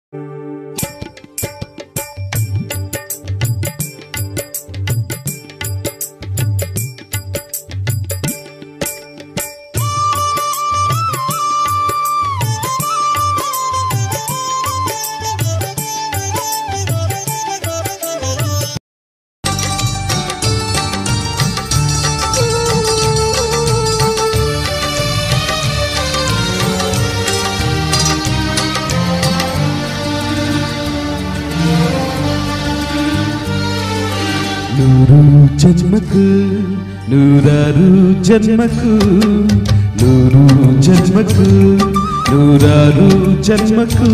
ನೂರು ಜನ್ಮಕ್ಕೂ ನೂರಾರು ಜನ್ಮಕ್ಕೂ ನೂರು ಜನ್ಮಕ್ಕೂ ನೂರಾರು ಜನ್ಮಕ್ಕೂ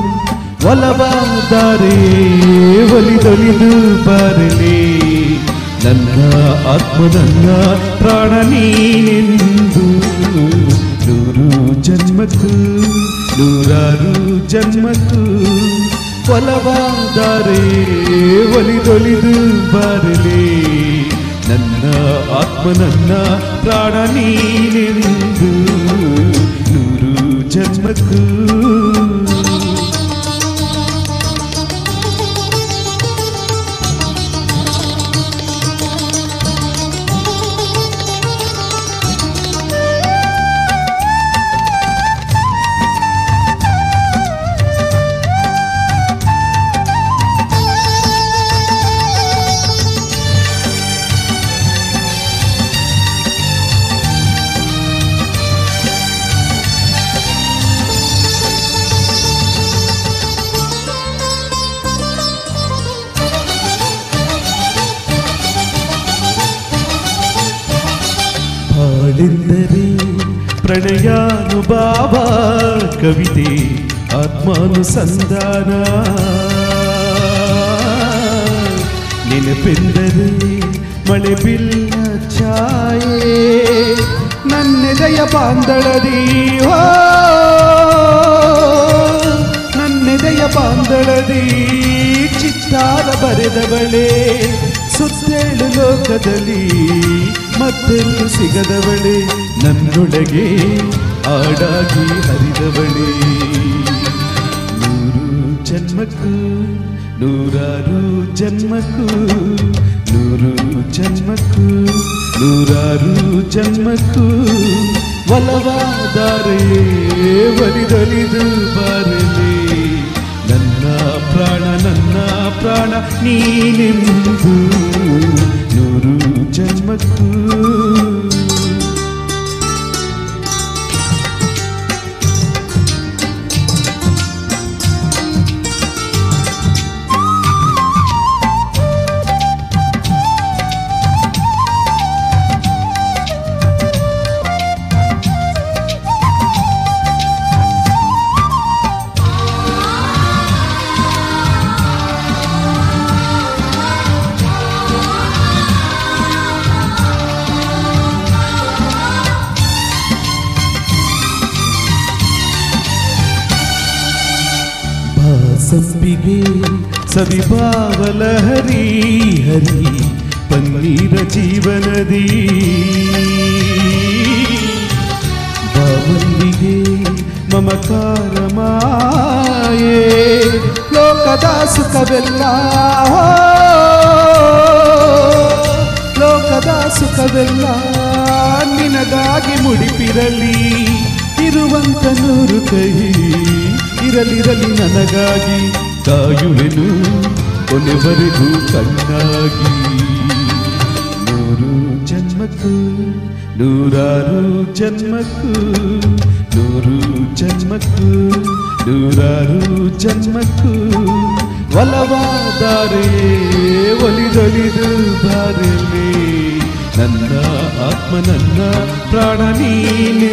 ಒಲವಾದರೆ ಒಲಿದೊಲಿದು ಬರಲಿ ನನ್ನ ಆತ್ಮ ನನ್ನ ಪ್ರಾಣ ನೀನೆಂದು ನೂರು ಜನ್ಮಕ್ಕೂ ನೂರಾರು ಜನ್ಮಕ್ಕೂ ಒಲವಾದರೆ ಒಲಿದೊಲಿದು ಬರಲಿ ನನ್ನ ಆತ್ಮ ನನ್ನ ಪ್ರಾಣ ನೀನೆಂದು ನೂರು ಜನ್ಮಕ್ಕೂ ಹಾಳೆಂದರೆ ಪ್ರಣಯಾನುಭಾವ ಕವಿತೆ ಆತ್ಮಾನುಸಂಧಾನ ನೆನಪೆಂದರೆ ಮಳೆ ಬಿಲ್ಲ ಛಾಯೆ ನನ್ನೆದೆಯ ಬಾಂದಳದಿ ಹೋ ನನ್ನೆದೆಯ ಬಾಂದಳದಿ ಚಿತ್ತಾರ ಬರೆದವಳೆ ಸುತ್ತೇಳು ಲೋಕದಲ್ಲಿ ಮತ್ತೆಂದು ಸಿಗದವಳೆ ನನ್ನೊಳಗೆ ಆಡಾಗಿ ಹರಿದವಳೆ ನೂರು ಜನ್ಮಕ್ಕೂ ನೂರಾರು ಜನ್ಮಕ್ಕೂ ನೂರು ಜನ್ಮಕ್ಕೂ ನೂರಾರು ಜನ್ಮಕ್ಕೂ ಒಲವಾದರೆ ಒಲಿದೊಲಿದು ಬರಲಿ ನನ್ನ ಪ್ರಾಣ ನನ್ನ ಪ್ರಾಣ ನೀನೆಂದು ನೂರು ಜನ್ಮಕ್ಕೂ ಸಂಪಿಗೆ ಸವಿಭಾವಲ ಹರಿ ಹರಿ ಪನ್ನೀರ ಜೀವನದಿ ಬಾವಲ್ಲಿಗೆ ಮಮಕಾರ ಮಾಯೆ ಲೋಕದ ಸುಖವೆಲ್ಲ ಲೋಕದ ಸುಖವೆಲ್ಲ ನಿನಗಾಗಿ ಮುಡಿಪಿರಲಿ ಇರುವಂತ ನೂರು ಕೈ ಇರಲಿರಲಿ ನನಗಾಗಿ ಕಾಯುವೆನು ಕೊನೆವರೆಗೂ ಕಣ್ಣಾಗಿ ನೂರು ಜನ್ಮಕ್ಕೂ ನೂರಾರು ಜನ್ಮಕ್ಕೂ ನೂರು ಜನ್ಮಕ್ಕೂ ನೂರಾರು ಜನ್ಮಕ್ಕೂ ಒಲವಾದರೆ ಒಲಿದೊಲಿದು ಬಾರಲಿ ನನ್ನ ಆತ್ಮ ನನ್ನ ಪ್ರಾಣ ನೀನೆ